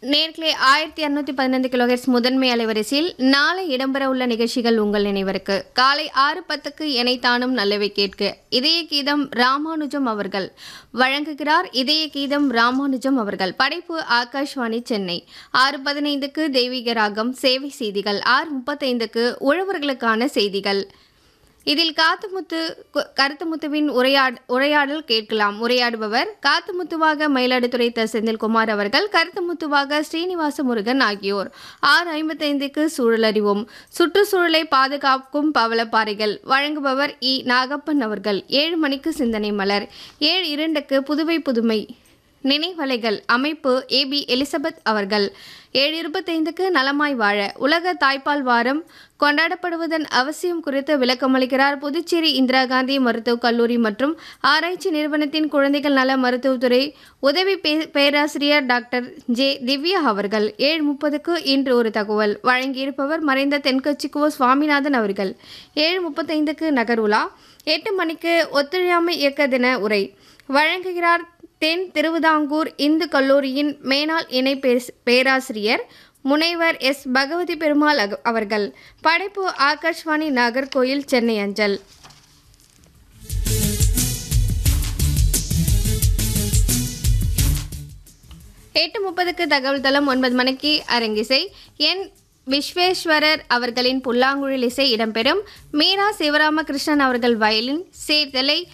நேர்களே ஆயிரத்தி இரநூத்தி பதினைந்து கிலோஹெர்ட்ஸ் முதன்மை அலைவரிசையில் நாளை இடம்பெற உள்ள நிகழ்ச்சிகள் உங்கள் நினைவிற்கு காலை ஆறு பத்துக்கு இணைத்தானும் நல்லவை கேட்க இதய கீதம் ராமானுஜம் அவர்கள் வழங்குகிறார் இதய கீதம் ராமானுஜம் அவர்கள் படைப்பு ஆகாஷ்வாணி சென்னை ஆறு பதினைந்துக்கு தெய்வீக ராகம் சேவை செய்திகள் ஆறு முப்பத்தைந்துக்கு உழவர்களுக்கான செய்திகள் இதில் காத்துமுத்து கு- கருத்துமுத்துவின் உரையாட் உரையாடல் கேட்கலாம் உரையாடுபவர் காத்துமுத்துவாக மயிலாடுதுறை த செந்தில்குமார் அவர்கள் கருத்துமுத்துவாக ஸ்ரீனிவாச முருகன் ஆகியோர் ஆறு ஐம்பத்தைந்துக்கு சூழலறிவோம் சுற்றுச்சூழலை பாதுகாக்கும் பவளப்பாறைகள் வழங்குபவர் இ நாகப்பன் அவர்கள் ஏழு மணிக்கு சிந்தனை மலர் ஏழு இரண்டுக்கு புதுவை புதுமை நினைவலைகள் அமைப்பு ஏபி எலிசபெத் அவர்கள் ஏழு இருபத்தைந்துக்கு நலமாய் வாழ உலக தாய்ப்பால் வாரம் கொண்டாடப்படுவதன் அவசியம் குறித்து விளக்கமளிக்கிறார் புதுச்சேரி இந்திரா காந்தி மருத்துவக் கல்லூரி மற்றும் ஆராய்ச்சி நிறுவனத்தின் குழந்தைகள் நல மருத்துவத்துறை உதவி பே- பேராசிரியர் டாக்டர் ஜே திவ்யா அவர்கள் ஏழு முப்பதுக்கு இன்று ஒரு தகவல் வழங்கியிருப்பவர் மறைந்த தென்கட்சி கோ சுவாமிநாதன் அவர்கள் ஏழு முப்பத்தைந்துக்கு நகருலா எட்டு மணிக்கு ஒத்துழையாமை இயக்க தின உரை வழங்குகிறார் தென் திருவிதாங்கூர் இந்து கல்லூரியின் மேனாள் இணை பேஸ்- பேராசிரியர் முனைவர் எஸ் பகவதி பெருமாள் அக- அவர்கள் படைப்பு ஆகாஷ்வாணி நாகர்கோயில் சென்னை அஞ்சல் எட்டு முப்பதுக்கு தகவல் தளம் ஒன்பது மணிக்கு அரங்கிசை என் விஸ்வேஸ்வரர் அவர்களின் புல்லாங்குழல் இசை இடம்பெறும் மீரா சிவராமகிருஷ்ணன் அவர்கள் வயலின் சேர்த்தலை